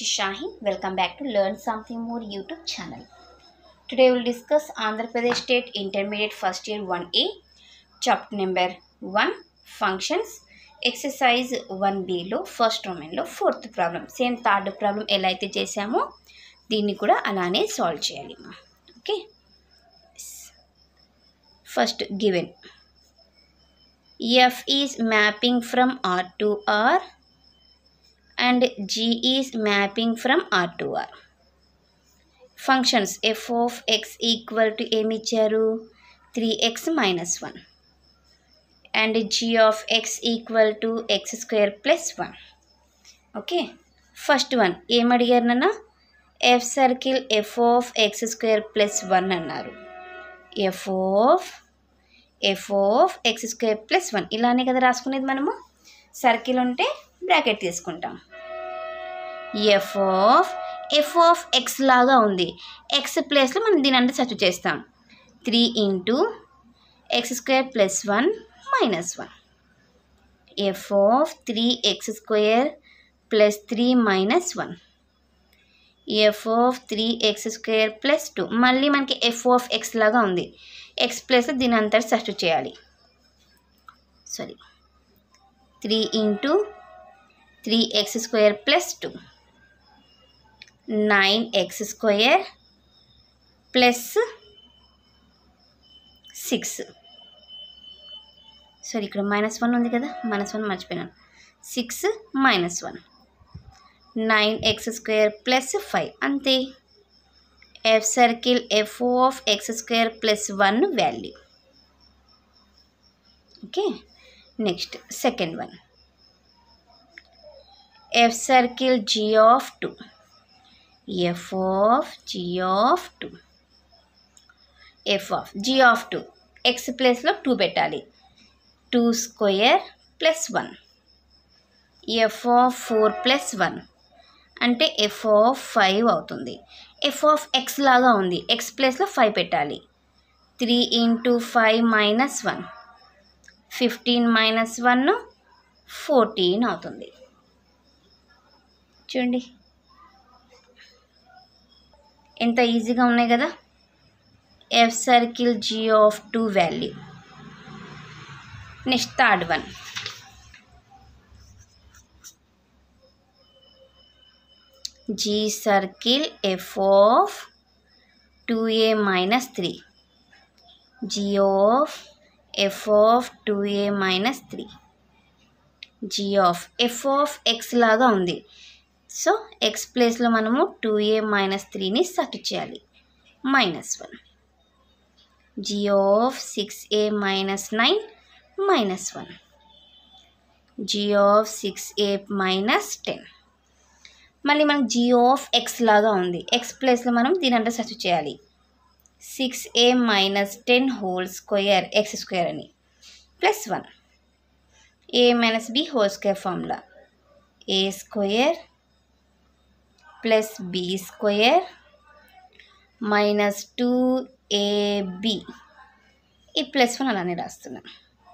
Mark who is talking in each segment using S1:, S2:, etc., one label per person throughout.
S1: is Shahin. Welcome back to Learn Something More YouTube channel. Today we will discuss Andhra Pradesh State Intermediate First Year 1A, chapter number 1 Functions. Exercise one below first రొమెన్లో fourth problem same third problem ఎలా అయితే చేసామో దీన్ని కూడా అలానే solve చేయాలి మా okay first given f is mapping from R to R and g is mapping from R to R functions f of x equal to ఏమి ఇచ్చారు three x minus one and g of x equal to x square plus one okay first one ఏమడిగారు నాన్న f circle f of x square plus one అన్నారు f of f of x square plus one ఇలానే కదా రాసుకునేది మనము circle ఉంటే bracket తీసుకుంటాం f of f of x లాగా ఉంది ఎక్స్ ప్లేస్లో మనం దీని అంటే సర్చ్ చేస్తాం three into x square plus one minus one f of three x square plus three minus one f of three x square plus two మళ్ళీ మనకి ఎఫ్ ఆఫ్ ఎక్స్ లాగా ఉంది ఎక్స్ ప్లస్ దీని అంతా సబ్స్టిట్యూట్ చేయాలి sorry three into three x square plus two nine x square plus six sorry ఇక్కడ minus one ఉంది కదా మైనస్ వన్ మర్చిపోయినాను six minus one nine x square plus five అంతే f circle f of x square plus one value okay next second one f circle g of two f of g of two f of g of two x ప్లేస్లో two పెట్టాలి two square plus one f of four plus one అంటే f of five అవుతుంది f of x లాగా ఉంది x ప్లేస్లో five పెట్టాలి three into five minus one fifteen minus one fourteen అవుతుంది చూడండి ఎంత ఈజీగా ఉన్నాయి కదా f circle g of two value next third one g circle f of two a minus three g of f of two a minus three g of f of x లాగా ఉంది so X ప్లేస్లో మనము two a minus త్రీని సట్ చేయాలి minus one g of six a minus nine minus one g of six a minus ten మళ్ళీ మనకు G of x లాగా ఉంది ఎక్స్ ప్లేస్లో మనం దీని అంటే సర్చ్ చేయాలి six a minus ten whole square x square అని plus one a minus b whole square formula a square plus b square minus two ab ఈ ప్లస్ వన్ అలానే రాస్తున్నా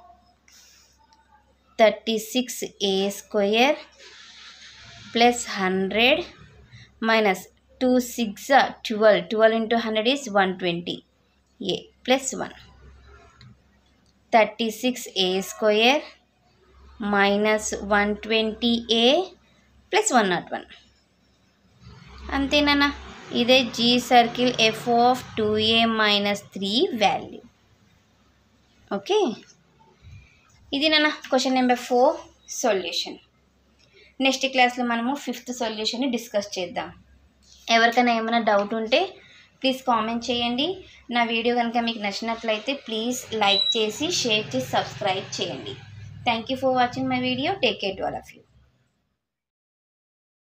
S1: thirty six a square plus hundred minus two six twelve twelve into hundred is one twenty a plus one thirty six a square minus one twenty a plus one not one అంతేనా ఇదే g circle f of two a minus three value okay ఇది నాన్న question number four solution next క్లాస్లో మనము fifth సొల్యూషన్ని discuss చేద్దాం ఎవరికైనా ఏమైనా doubt ఉంటే ప్లీజ్ కామెంట్ చేయండి నా వీడియో కనుక మీకు నచ్చినట్లయితే ప్లీజ్ లైక్ చేసి షేర్ చేసి సబ్స్క్రైబ్ చేయండి thank you for watching my video take care to all of you